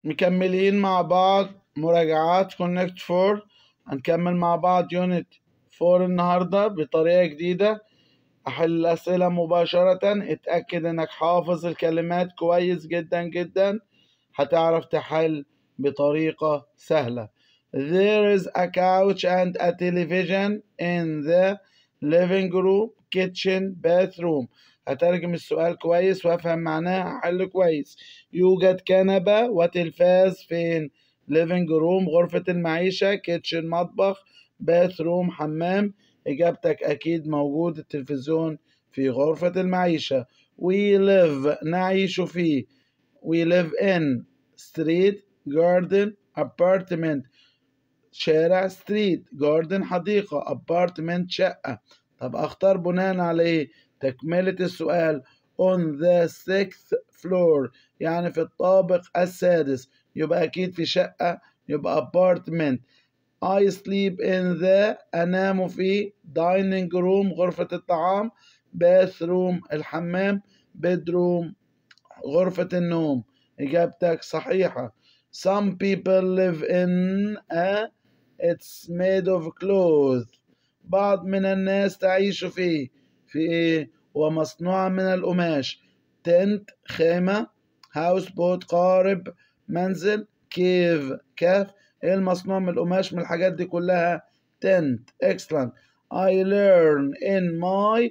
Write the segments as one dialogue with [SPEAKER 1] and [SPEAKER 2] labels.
[SPEAKER 1] مكملين مع بعض مراجعات كونكت فور هنكمل مع بعض يونت فور النهاردة بطريقة جديدة أحل الأسئلة مباشرة اتأكد إنك حافظ الكلمات كويس جدا جدا هتعرف تحل بطريقة سهلة There is a couch and a television in the living room, kitchen, bathroom هترجم السؤال كويس وافهم معناه هحل كويس يوجد كنبة وتلفاز فين living room غرفة المعيشة kitchen مطبخ bathroom حمام إجابتك أكيد موجود التلفزيون في غرفة المعيشة we live نعيش فيه we live in street garden apartment شارع ستريت جاردن حديقة apartment شقة طب أختار بناء على إيه تكملة السؤال on the sixth floor يعني في الطابق السادس يبقى أكيد في شقة يبقى apartment I sleep in the أنام في dining room غرفة الطعام bathroom الحمام bedroom غرفة النوم إجابتك صحيحة Some people live in a it's made of cloth بعض من الناس تعيش فيه في إيه ومصنوعة من القماش تنت خيمة هاوس بوت قارب منزل كيف كهف ايه المصنوع من القماش من الحاجات دي كلها تنت excellent I learn in my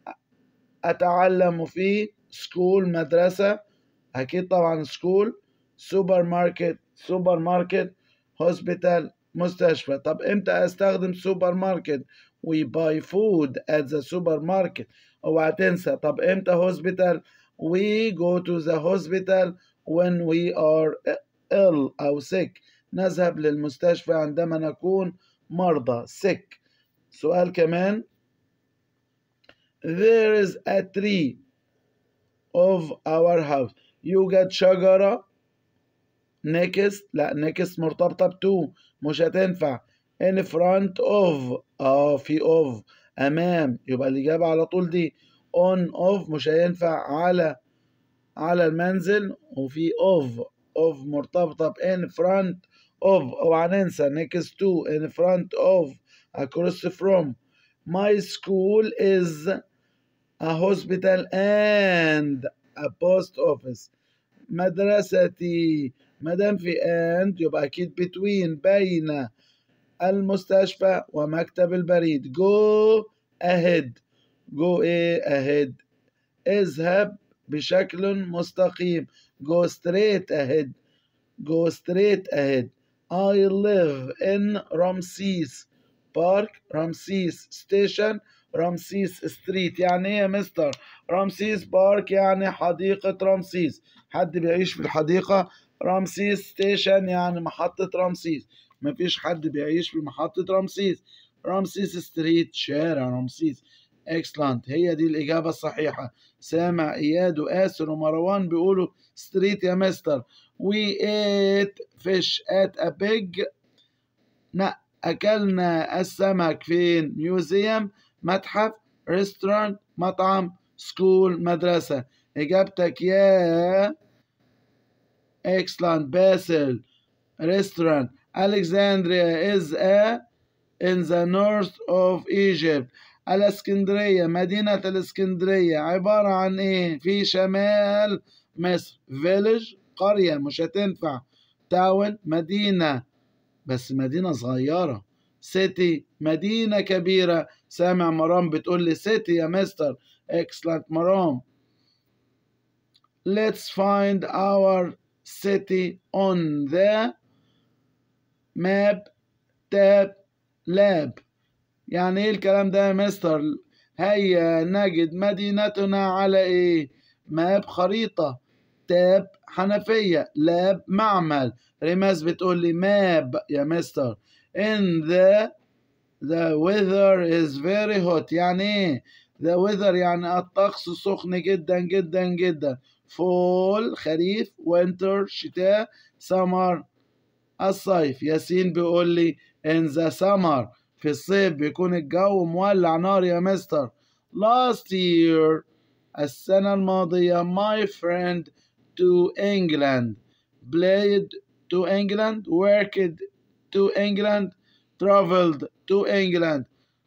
[SPEAKER 1] أتعلم في school مدرسة أكيد طبعا school سوبر ماركت سوبر ماركت هوسبيتال مستشفى طب امتى استخدم سوبر ماركت we buy food at the supermarket اوعى تنسى طب امتى hospital we go to the hospital when we are ill أو sick نذهب للمستشفى عندما نكون مرضى sick سؤال كمان there is a tree of our house يوجد شجرة next لا next مرتبطة ب to مش هتنفع in front of اه في of أمام يبقى الإجابة على طول دي on of مش هينفع على على المنزل وفي of of مرتبطة ب in front of اوعى ننسى next to in front of across from my school is a hospital and a post office مدرستي ما دام في and يبقى أكيد between بين المستشفى ومكتب البريد go ahead go ايه ahead اذهب بشكل مستقيم go straight ahead go straight ahead I live in Ramses Park Ramses Station رمسيس ستريت يعني ايه يا مستر رمسيس بارك يعني حديقة رمسيس حد بيعيش في الحديقة رمسيس ستيشن يعني محطة رمسيس مفيش حد بيعيش في محطة رمسيس رمسيس ستريت شارع رمسيس اكسلانت هي دي الإجابة الصحيحة سامع إياد وآسر ومروان بيقولوا ستريت يا مستر we ate fish at a big لا أكلنا السمك فين ميوزيوم متحف ريستورانت مطعم سكول مدرسة إجابتك يا excellent باسل restaurant Alexandria is a in the north of Egypt الاسكندرية مدينة الاسكندرية عبارة عن ايه في شمال مصر village قرية مش هتنفع town مدينة بس مدينة صغيرة city مدينة كبيرة سامع مرام بتقول لي city يا مستر excellent مرام let's find our city on the map tab lab يعني ايه الكلام ده يا مستر هيا نجد مدينتنا على ايه ماب خريطة تاب حنفية لاب معمل ريماس بتقول لي ماب يا مستر in the the weather is very hot يعني ايه the weather يعني الطقس سخن جدا جدا جدا fall خريف winter شتاء summer الصيف ياسين بيقول لي in the summer في الصيف بيكون الجو مولع نار يا مستر last year السنة الماضية my friend to England played to England worked to England traveled to England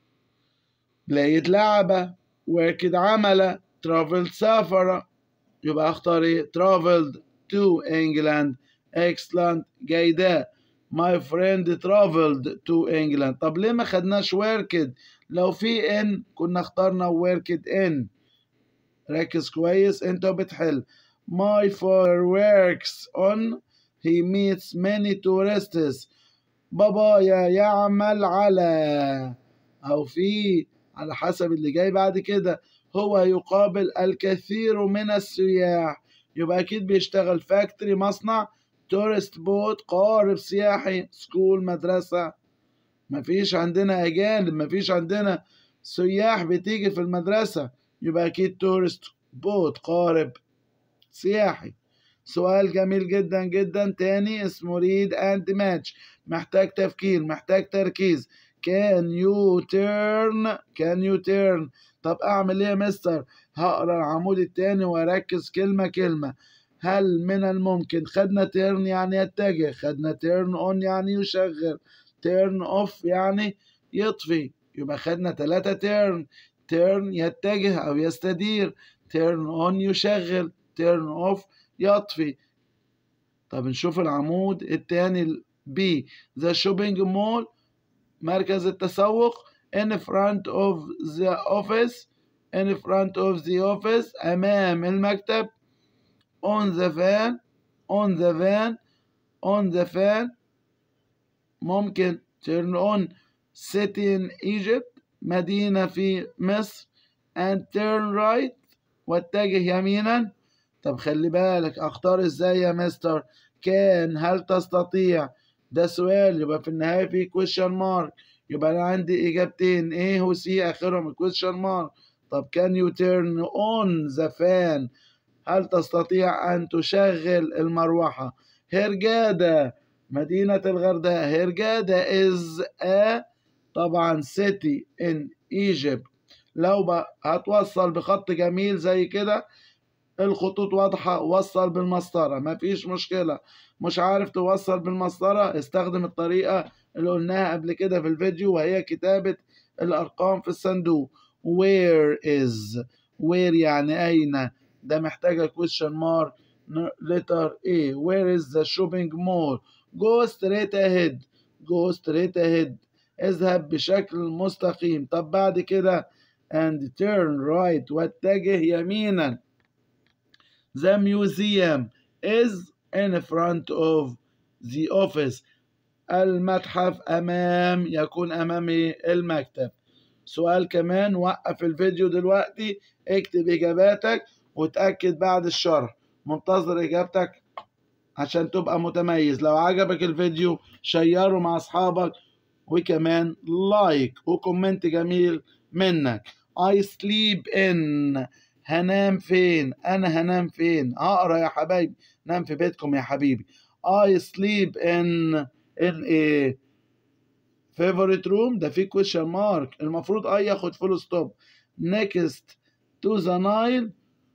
[SPEAKER 1] played لعبة worked عمل traveled سافر يبقى اختار ايه traveled to England excellent جيدة my friend traveled to England طب ليه ما خدناش worked لو في ان كنا اخترنا worked in ركز كويس انت بتحل my father works on he meets many tourists بابايا يعمل على أو في على حسب اللي جاي بعد كده هو يقابل الكثير من السياح يبقى أكيد بيشتغل فاكتوري مصنع تورست بوت قارب سياحي سكول مدرسة مفيش عندنا أجانب مفيش عندنا سياح بتيجي في المدرسة يبقى أكيد تورست بوت قارب سياحي سؤال جميل جدا جدا تاني اسمه read and match محتاج تفكير محتاج تركيز can you turn can you turn طب اعمل ايه يا مستر هقرا العمود التاني واركز كلمة كلمة هل من الممكن خدنا turn يعني يتجه خدنا turn on يعني يشغل turn off يعني يطفي يبقى خدنا ثلاثة turn turn يتجه أو يستدير turn on يشغل turn off يطفي طب نشوف العمود التاني B the shopping mall مركز التسوق in front of the office in front of the office أمام المكتب on the van on the van on the van ممكن turn on city in Egypt مدينة في مصر and turn right واتجه يمينا طب خلي بالك اختار ازاي يا مستر كان هل تستطيع ده سؤال يبقى في النهاية في question mark يبقى أنا عندي إجابتين A و C آخرهم question mark طب can you turn on the fan هل تستطيع أن تشغل المروحة هرجادة مدينة الغردقة هرجادة is a طبعا city in Egypt لو بقى هتوصل بخط جميل زي كده الخطوط واضحة وصل بالمسطرة مفيش مشكلة مش عارف توصل بالمسطرة استخدم الطريقة اللي قلناها قبل كده في الفيديو وهي كتابة الأرقام في الصندوق where is where يعني أين ده محتاجة question mark letter A where is the shopping mall go straight ahead go straight ahead اذهب بشكل مستقيم طب بعد كده and turn right واتجه يمينا The museum is in front of the office. المتحف أمام يكون أمام المكتب. سؤال كمان وقف الفيديو دلوقتي اكتب إجاباتك وتأكد بعد الشرح. منتظر إجابتك عشان تبقى متميز. لو عجبك الفيديو شيره مع أصحابك وكمان لايك وكومنت جميل منك. I sleep in هنام فين انا هنام فين اقرا يا حبايبي نام في بيتكم يا حبيبي I sleep in in a favorite room ده في question mark المفروض اي ياخد فول ستوب next to the Nile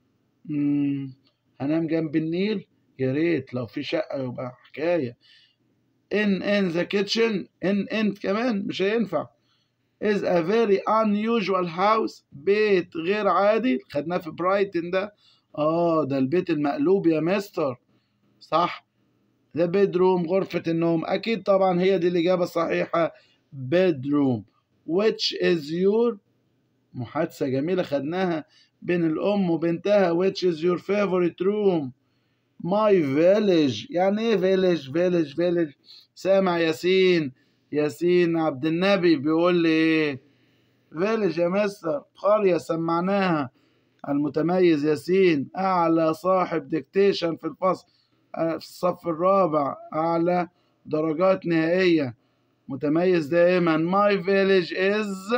[SPEAKER 1] مم. هنام جنب النيل يا ريت لو في شقة يبقى حكاية in in the kitchen in in كمان مش هينفع is a very unusual house بيت غير عادي خدناه في برايتن ده اه ده البيت المقلوب يا مستر صح the bedroom غرفة النوم أكيد طبعا هي دي الإجابة الصحيحة bedroom which is your محادثة جميلة خدناها بين الأم وبنتها which is your favorite room my village يعني ايه village village village سامع ياسين ياسين عبد النبي بيقول لي ايه فيلج يا مستر قرية سمعناها المتميز ياسين أعلى صاحب ديكتيشن في الفصل في الصف الرابع أعلى درجات نهائية متميز دائما my village is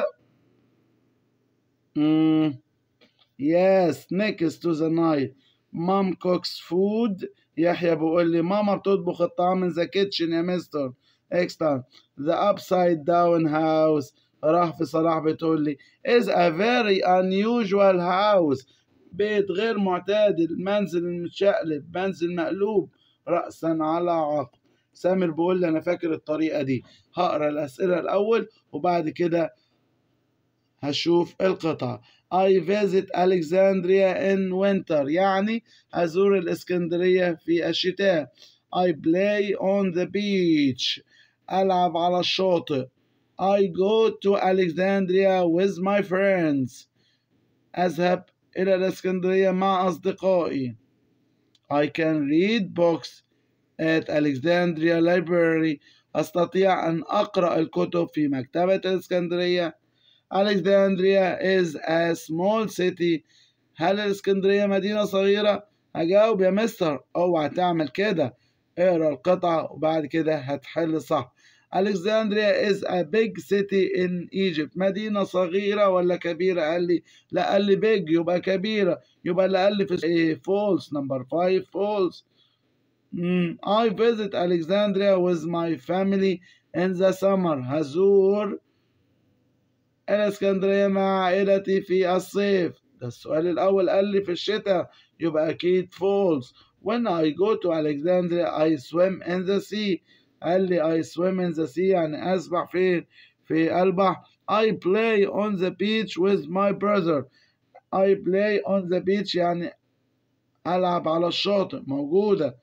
[SPEAKER 1] mm, yes next to the Nile mom cooks food يحيى بيقول لي ماما بتطبخ الطعام من ذا كيتشن يا مستر اكسترا the upside down house راح في صلاح بتقول لي is a very unusual house بيت غير معتاد المنزل المتشقلب منزل مقلوب رأسا على عقب سامر بيقول لي أنا فاكر الطريقة دي هقرا الأسئلة الأول وبعد كده هشوف القطعة I visit Alexandria in winter يعني أزور الإسكندرية في الشتاء I play on the beach ألعب على الشاطئ I go to Alexandria with my friends أذهب إلى الإسكندرية مع أصدقائي I can read books at Alexandria Library أستطيع أن أقرأ الكتب في مكتبة الإسكندرية Alexandria is a small city هل الإسكندرية مدينة صغيرة؟ هجاوب يا مستر اوعى تعمل كده اقرا القطعة وبعد كده هتحل صح Alexandria is a big city in Egypt مدينة صغيرة ولا كبيرة قال لي لا قال لي big يبقى كبيرة يبقى اللي قال لي في إيه false number 5 false mm, I visit Alexandria with my family in the summer هزور الاسكندرية مع عائلتي في الصيف ده السؤال الأول قال لي في الشتاء يبقى أكيد false when I go to Alexandria I swim in the sea قال لي I swim in the sea يعني أسبح فين في البحر I play on the beach with my brother I play on the beach يعني ألعب على الشاطئ موجودة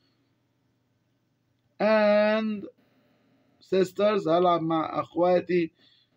[SPEAKER 1] and sisters ألعب مع أخواتي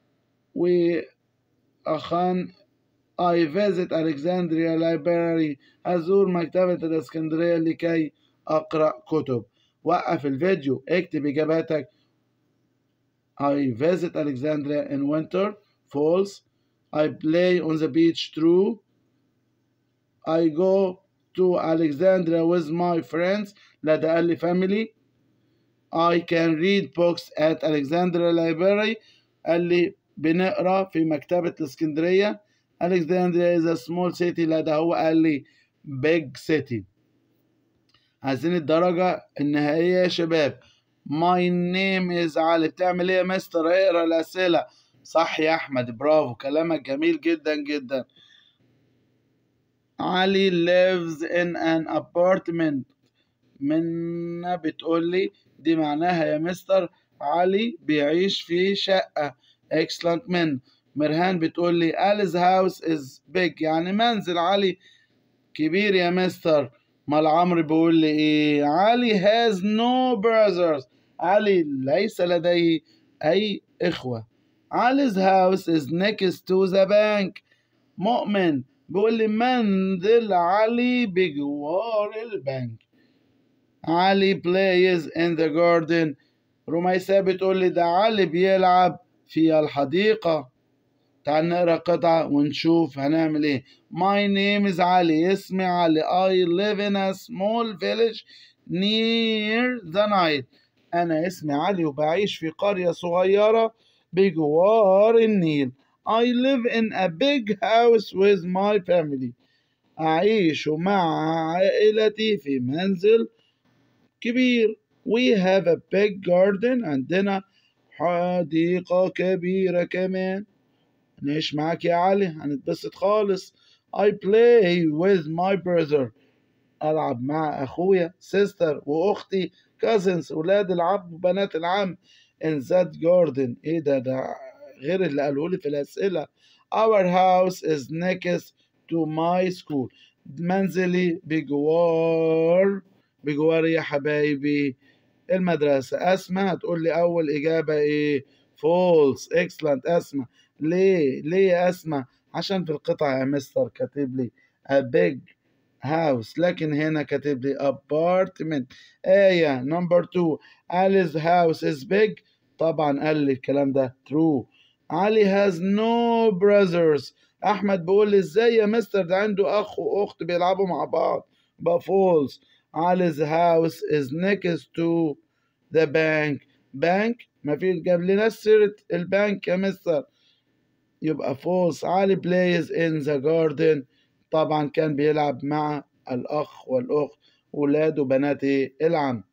[SPEAKER 1] وأخان I visit Alexandria Library أزور مكتبة الإسكندرية لكي أقرأ كتب وقف الفيديو اكتب إجاباتك I visit Alexandria in winter false I play on the beach true I go to Alexandria with my friends لا ده قال لي family I can read books at Alexandria Library قال لي بنقرا في مكتبة الإسكندرية Alexandria is a small city لا ده هو قال لي big city عايزين الدرجة النهائية يا شباب My name is علي بتعمل ايه يا مستر اقرا الأسئلة صح يا أحمد برافو كلامك جميل جدا جدا علي lives in an apartment منا بتقول لي دي معناها يا مستر علي بيعيش في شقة excellent من مرهان بتقول لي Ali's house is big يعني منزل علي كبير يا مستر مال عمرو بيقول لي ايه علي has no brothers علي ليس لديه اي اخوة علي's house is next to the bank مؤمن بيقول لي منزل علي بجوار البنك علي plays in the garden رميسة بتقول لي ده علي بيلعب في الحديقة تعال نقرا قطعة ونشوف هنعمل ايه My name is علي اسمي علي I live in a small village near the Nile أنا اسمي علي وبعيش في قرية صغيرة بجوار النيل I live in a big house with my family أعيش مع عائلتي في منزل كبير We have a big garden عندنا حديقة كبيرة كمان نعيش معاك يا علي هنتبسط خالص I play with my brother ألعب مع أخويا sister وأختي cousins ولاد العم وبنات العم in that garden إيه ده ده غير اللي قالوا لي في الأسئلة Our house is next to my school منزلي بجوار بجوار يا حبايبي المدرسة أسمع هتقول لي أول إجابة إيه false excellent أسمع ليه ليه يا أسمع عشان في القطعة يا مستر كاتب لي a big house لكن هنا كاتب لي apartment آية number two Ali's house is big طبعا قال لي الكلام ده true علي has no brothers أحمد بيقول لي إزاي يا مستر ده عنده أخ وأخت بيلعبوا مع بعض يبقى false Ali's house is next to the bank bank ما في جاب لنا سيرة البنك يا مستر يبقى false علي plays in the garden طبعا كان بيلعب مع الأخ والأخت ولاد وبنات العم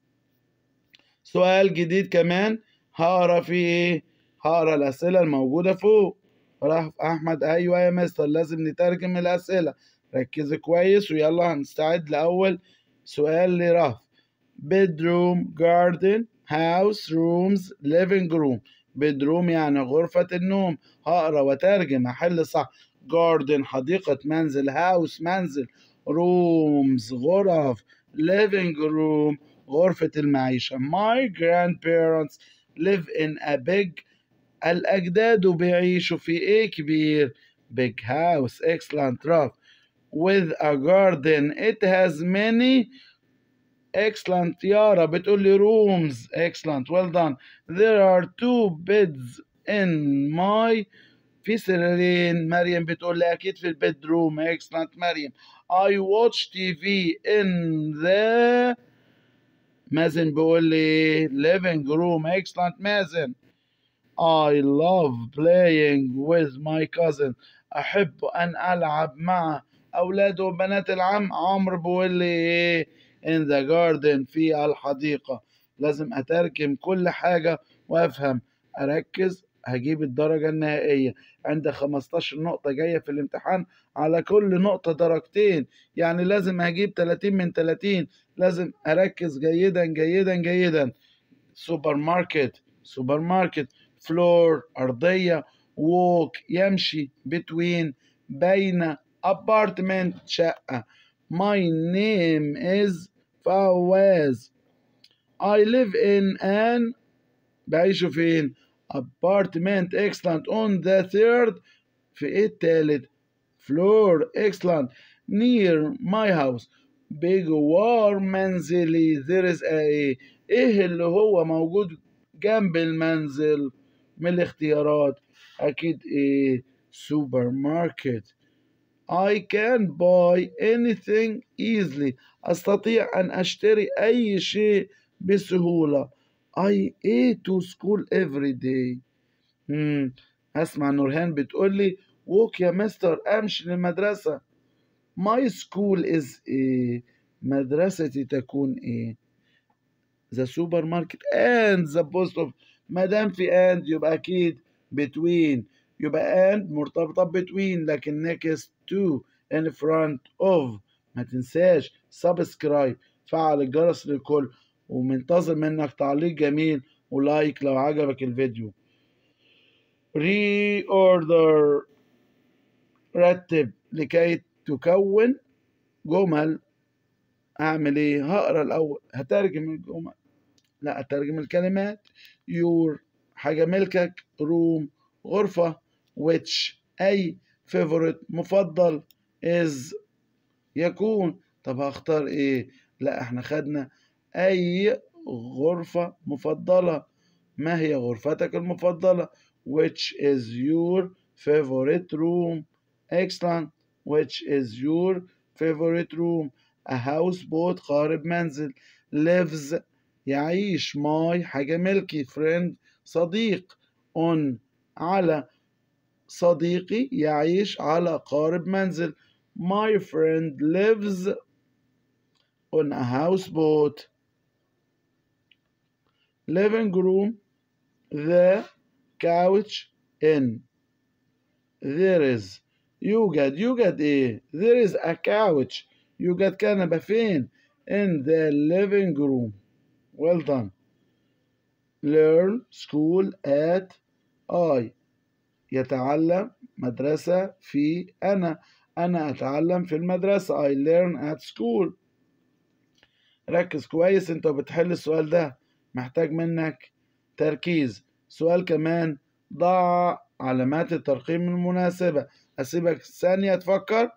[SPEAKER 1] سؤال جديد كمان هقرا فيه ايه هقرا الأسئلة الموجودة فوق راح أحمد أيوة يا مستر لازم نترجم الأسئلة ركزوا كويس ويلا هنستعد لأول سؤال لرهف bedroom garden house rooms living room bedroom يعني غرفة النوم هقرا وترجم احل صح garden حديقة منزل house منزل rooms غرف living room غرفة المعيشة my grandparents live in a big الأجداد بيعيشوا في إيه كبير big house excellent rough with a garden it has many excellent يارا بتقول لي rooms excellent well done there are two beds in my في سريرين مريم بتقول لي أكيد في البيدروم excellent مريم I watch TV in the مازن بيقول لي living room excellent مازن I love playing with my cousin أحب أن ألعب مع أولاد وبنات العم عمرو بيقول لي إيه in the garden في الحديقة لازم أترجم كل حاجة وأفهم أركز هجيب الدرجة النهائية عند 15 نقطة جاية في الامتحان على كل نقطة درجتين يعني لازم هجيب 30 من 30 لازم أركز جيدا جيدا جيدا سوبر ماركت سوبر ماركت فلور أرضية ووك يمشي between بين apartment شقة my name is فواز I live in an بعيشوا فين apartment excellent on the third في ايه التالت floor excellent near my house بجوار منزلي there is a ايه اللي هو موجود جنب المنزل من الاختيارات اكيد ايه سوبر ماركت I can buy anything easily استطيع ان اشتري اي شيء بسهولة I eat to school every day مم. اسمع نورهان بتقول لي ووك يا مستر امشي للمدرسة My school is ايه مدرستي تكون ايه the supermarket and the post office ما دام في and يبقى اكيد between يبقى and مرتبطة between لكن next to in front of ما تنساش subscribe فعل الجرس للكل ومنتظر منك تعليق جميل ولايك لو عجبك الفيديو reorder رتب لكي تكون جمل اعمل ايه هقرا الاول هترجم الجمل لا اترجم الكلمات يور حاجه ملكك روم غرفه which اي favorite مفضل is يكون طب هختار ايه لا احنا خدنا اي غرفه مفضله ما هي غرفتك المفضله which is your favorite room excellent which is your favorite room a houseboat قارب منزل lives يعيش my حاجة ملكي friend صديق on على صديقي يعيش على قارب منزل my friend lives on a houseboat living room the couch in there is يوجد يوجد ايه there is a couch يوجد كنبة فين in the living room well done learn school at I يتعلم مدرسة في أنا أنا أتعلم في المدرسة I learn at school ركز كويس أنت بتحل السؤال ده محتاج منك تركيز سؤال كمان ضع علامات الترقيم المناسبة أسيبك ثانية تفكر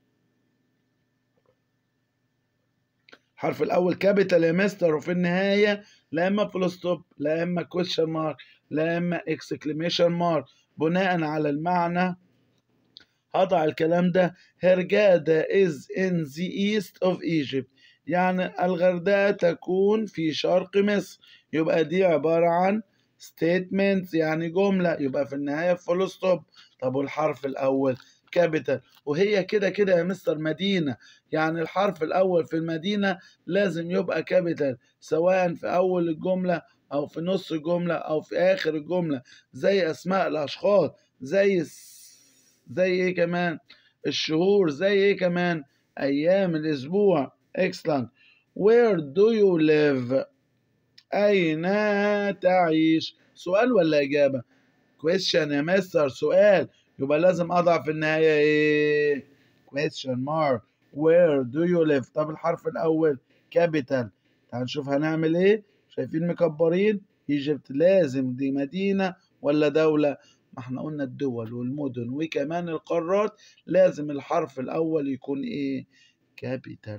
[SPEAKER 1] الحرف الأول كابيتال يا مستر وفي النهاية لا إما فول ستوب لا إما كويشن مارك لا إما اكسكليميشن مارك بناء على المعنى هضع الكلام ده هرجادة is in the east of Egypt يعني الغردقة تكون في شرق مصر يبقى دي عبارة عن statements يعني جملة يبقى في النهاية فول ستوب طب والحرف الأول كابيتال وهي كده كده يا مستر مدينة يعني الحرف الأول في المدينة لازم يبقى كابيتال سواء في أول الجملة أو في نص الجملة أو في آخر الجملة زي أسماء الأشخاص زي زي إيه كمان الشهور زي إيه كمان أيام الأسبوع excellent where do you live أين تعيش سؤال ولا إجابة question يا مستر سؤال يبقى لازم أضع في النهاية إيه question mark where do you live طب الحرف الأول capital تعال نشوف هنعمل إيه شايفين مكبرين ايجيبت لازم دي مدينة ولا دولة ما احنا قلنا الدول والمدن وكمان القارات لازم الحرف الأول يكون إيه capital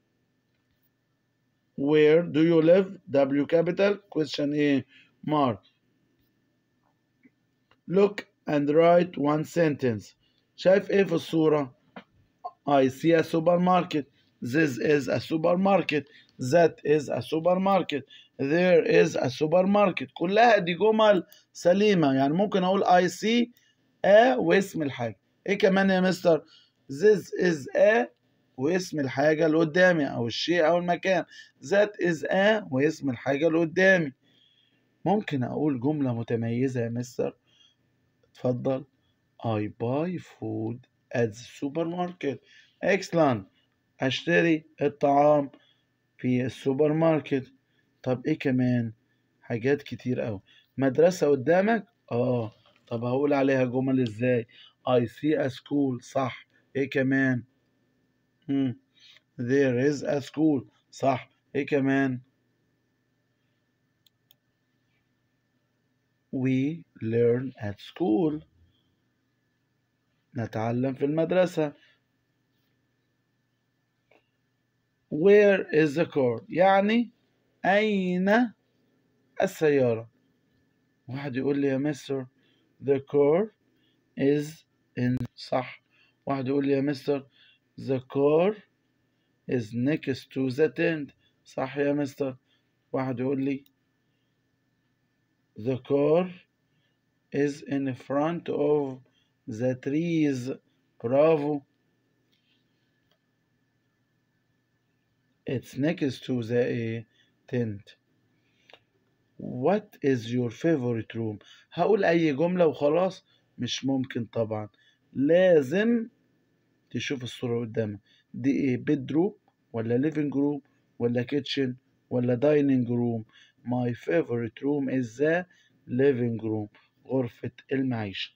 [SPEAKER 1] where do you live W capital question إيه mark look and write one sentence شايف إيه في الصورة I see a supermarket this is a supermarket that is a supermarket there is a supermarket كلها دي جمل سليمة يعني ممكن أقول I see a واسم الحاجة إيه كمان يا مستر this is a واسم الحاجة اللي قدامي أو الشيء أو المكان that is a واسم الحاجة اللي قدامي ممكن أقول جملة متميزة يا مستر اتفضل I buy food at the supermarket excellent أشتري الطعام في السوبر ماركت طب إيه كمان حاجات كتير أوي مدرسة قدامك آه طب هقول عليها جمل إزاي I see a school صح إيه كمان مم. There is a school صح إيه كمان We learn at school نتعلم في المدرسة Where is the car يعني أين السيارة واحد يقول لي يا مستر the car is in صح واحد يقول لي يا مستر the car is next to the tent صح يا مستر واحد يقول لي the car is in front of the trees برافو it's next to the uh, tent what is your favorite room هقول اي جملة وخلاص مش ممكن طبعا لازم تشوف الصورة قدامك دي ايه bedroom ولا living room ولا kitchen ولا dining room my favorite room is the living room غرفة المعيشة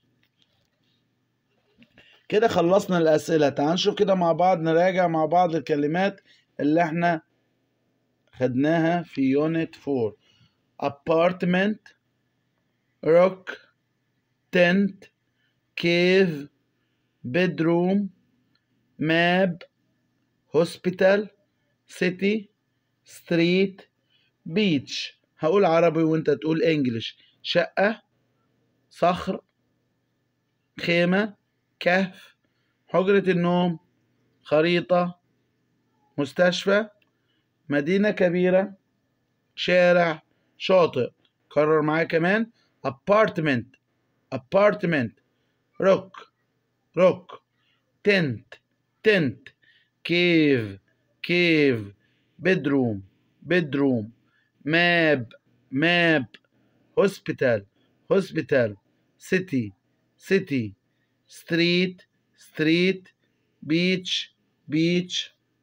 [SPEAKER 1] كده خلصنا الأسئلة تعال نشوف كده مع بعض نراجع مع بعض الكلمات اللي احنا خدناها في يونت 4 apartment rock tent cave bedroom map hospital city street beach هقول عربي وانت تقول انجلش شقة صخر خيمة كهف حجرة النوم خريطة مستشفى مدينة كبيرة شارع شاطئ كرر معايا كمان apartment apartment rock rock tent tent cave cave bedroom bedroom map map hospital hospital city city street street beach beach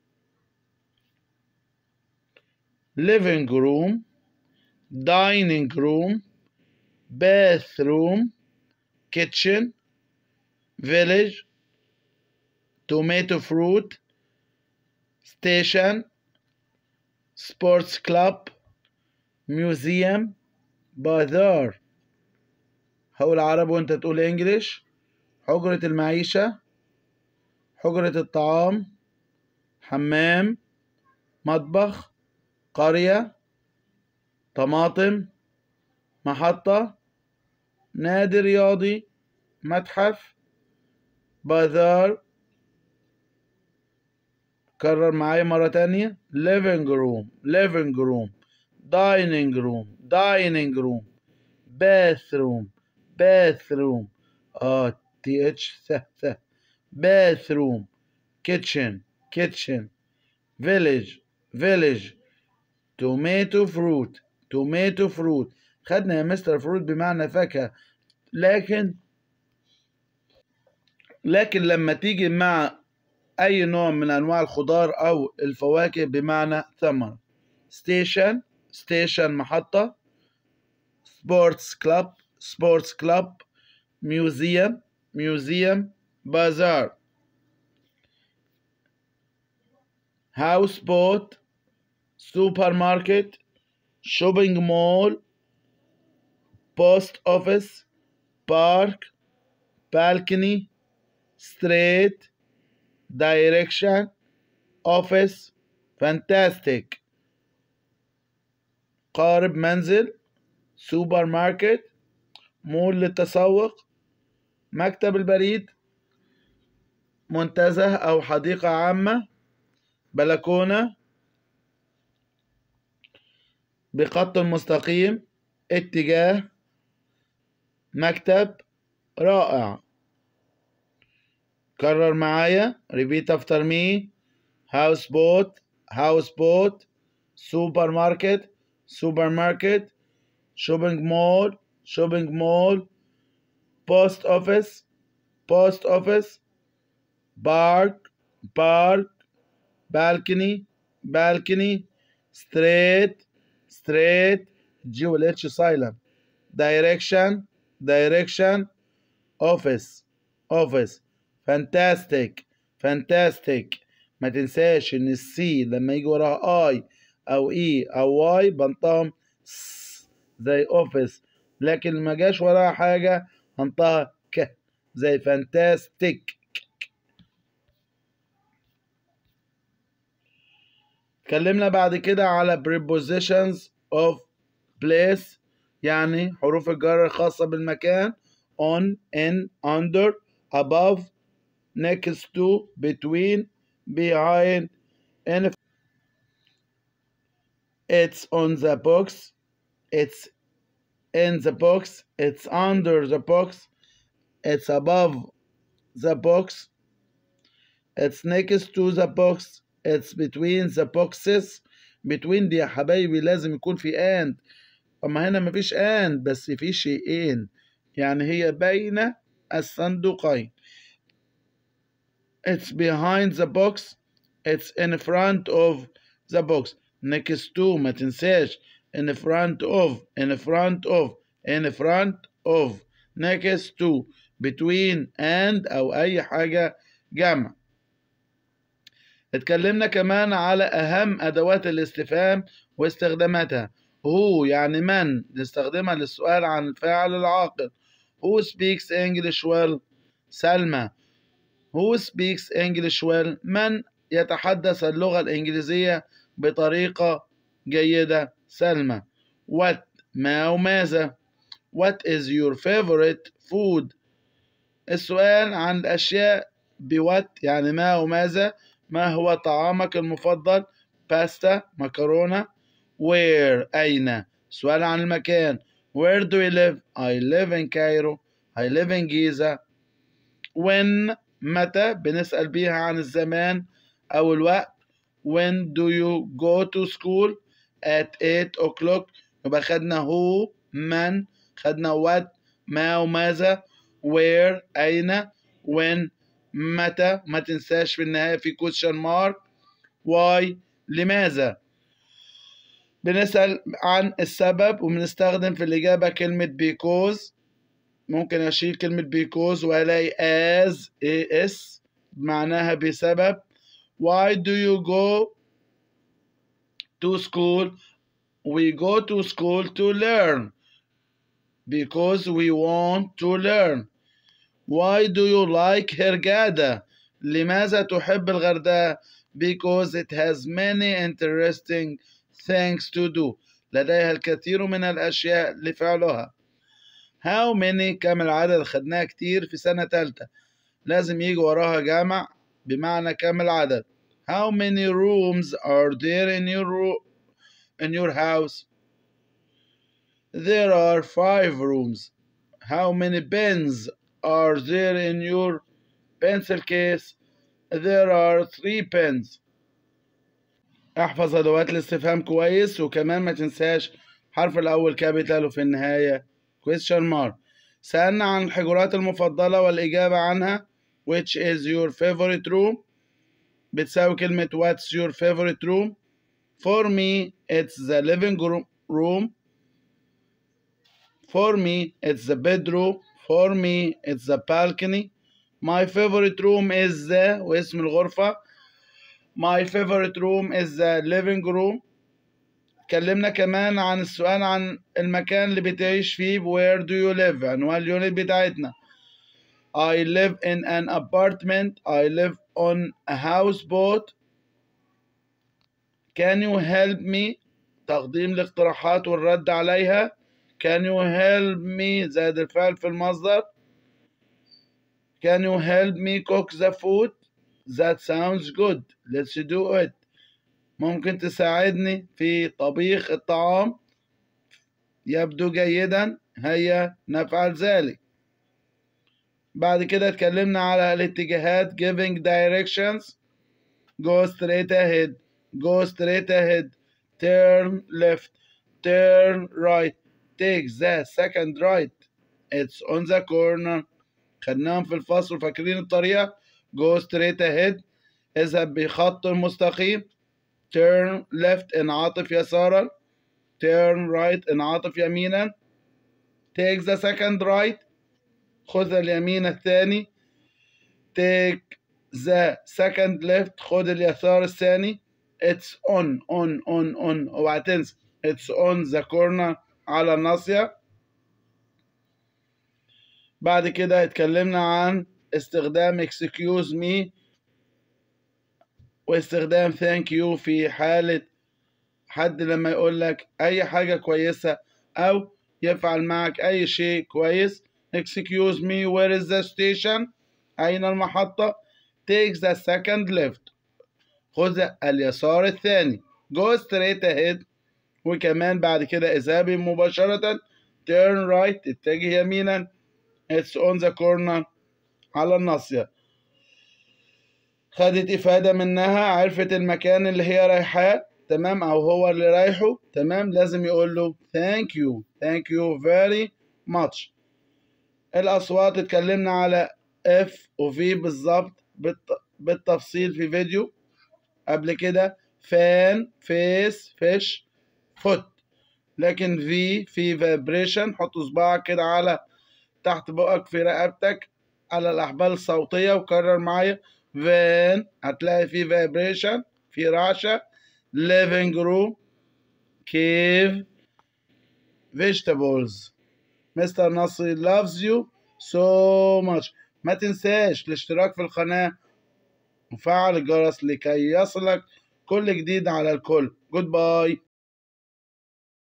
[SPEAKER 1] living room dining room bathroom kitchen village tomato fruit station sports club museum bazaar هقول عربي وانت تقول انجليش حجرة المعيشة حجرة الطعام حمام مطبخ قرية طماطم محطة نادي رياضي متحف بازار كرر معايا مرة تانية living room living room dining room dining room bathroom bathroom اه تي اتش ث ث bathroom kitchen kitchen village village tomato fruit tomato fruit خدنا يا مستر فروت بمعنى فاكهة لكن لكن لما تيجي مع أي نوع من أنواع الخضار أو الفواكه بمعنى ثمر ستيشن ستيشن محطة سبورتس كلاب سبورتس كلاب ميوزيوم ميوزيوم بازار هاوس بوت سوبر ماركت شوبينج مول بوست اوفيس بارك بالكني ستريت دايركشن اوفيس فانتاستيك قارب منزل سوبر ماركت مول للتسوق مكتب البريد منتزه أو حديقة عامة بلكونة بخط مستقيم اتجاه مكتب رائع كرر معايا repeat after me house boat house boat سوبر ماركت سوبر ماركت shopping mall shopping mall post office post office park park balcony balcony straight straight G will H silent direction direction office office fantastic fantastic ما تنساش ان السي لما يجي وراها اي او اي او واي بنطقهم س زي اوفيس لكن ما جاش وراها حاجه هنطقها ك زي فانتاستيك اتكلمنا بعد كده على prepositions of place يعني حروف الجر الخاصة بالمكان on in under above next to between behind in it's on the box it's in the box it's under the box it's above the box it's next to the box it's between the boxes between دي يا حبايبي لازم يكون في and اما هنا مفيش and بس في شيئين يعني هي بين الصندوقين it's behind the box it's in front of the box next to ما تنساش in front of in front of in front of next to between and أو أي حاجة جمع اتكلمنا كمان على أهم أدوات الاستفهام واستخداماتها هو يعني من نستخدمها للسؤال عن الفاعل العاقل Who speaks English well سلمى Who speaks English well من يتحدث اللغة الإنجليزية بطريقة جيدة سلمى What ما وماذا What is your favorite food السؤال عن الأشياء بوات يعني ما وماذا ما هو طعامك المفضل باستا مكرونة where أين سؤال عن المكان where do you live I live in Cairo I live in Giza when متى بنسأل بيها عن الزمان أو الوقت when do you go to school at 8 o'clock يبقى خدنا who من خدنا what ما وماذا where أين when متى ما تنساش في النهاية في question mark why لماذا بنسأل عن السبب وبنستخدم في الإجابة كلمة because ممكن أشيل كلمة because وألاقي as as معناها بسبب why do you go to school we go to school to learn because we want to learn why do you like هرجادة لماذا تحب الغردقة because it has many interesting things to do لديها الكثير من الأشياء لفعلها how many كم العدد خدناها كتير في سنة تالتة لازم يجي وراها جمع بمعنى كم العدد how many rooms are there in your ro- in your house there are five rooms how many pens are there in your pencil case there are three pens احفظ ادوات الاستفهام كويس وكمان ما تنساش حرف الاول كابيتال وفي النهايه question mark سألنا عن الحجرات المفضلة والإجابة عنها which is your favorite room بتساوي كلمة what's your favorite room for me it's the living room for me it's the bedroom for me it's the balcony my favorite room is the واسم الغرفة my favorite room is the living room اتكلمنا كمان عن السؤال عن المكان اللي بتعيش فيه where do you live عنوان اليونت بتاعتنا I live in an apartment I live on a houseboat Can you help me تقديم الاقتراحات والرد عليها Can you help me زائد الفعل في المصدر Can you help me cook the food That sounds good Let's do it ممكن تساعدني في طبيخ الطعام يبدو جيدا هيا نفعل ذلك بعد كده اتكلمنا على الاتجاهات giving directions go straight ahead go straight ahead turn left turn right take the second right it's on the corner خدناهم في الفصل فاكرين الطريقة go straight ahead اذهب بخط مستقيم turn left انعطف يسارا turn right انعطف يمينا take the second right خذ اليمين الثاني take the second left خذ اليسار الثاني it's on on on on اوعى تنسى it's on the corner على الناصية بعد كده اتكلمنا عن استخدام excuse me واستخدام thank you في حالة حد لما يقول لك أي حاجة كويسة أو يفعل معك أي شيء كويس excuse me where is the station أين المحطة take the second left خذ اليسار الثاني go straight ahead وكمان بعد كده اذهبي مباشرة turn right اتجه يمينا it's on the corner على الناصية خدت إفادة منها عرفت المكان اللي هي رايحاه تمام أو هو اللي رايحه تمام لازم يقول له thank you thank you very much الأصوات اتكلمنا على F و V بالظبط بالتفصيل في فيديو قبل كده فان فيس فيش فوت لكن في في فيبريشن حط صباعك كده على تحت بقك في رقبتك على الأحبال الصوتية وكرر معايا فان هتلاقي في فيبريشن في رعشة living room cave vegetables مستر نصري loves you so much ما تنساش الاشتراك في القناة وفعل الجرس لكي يصلك كل جديد على الكل جود باي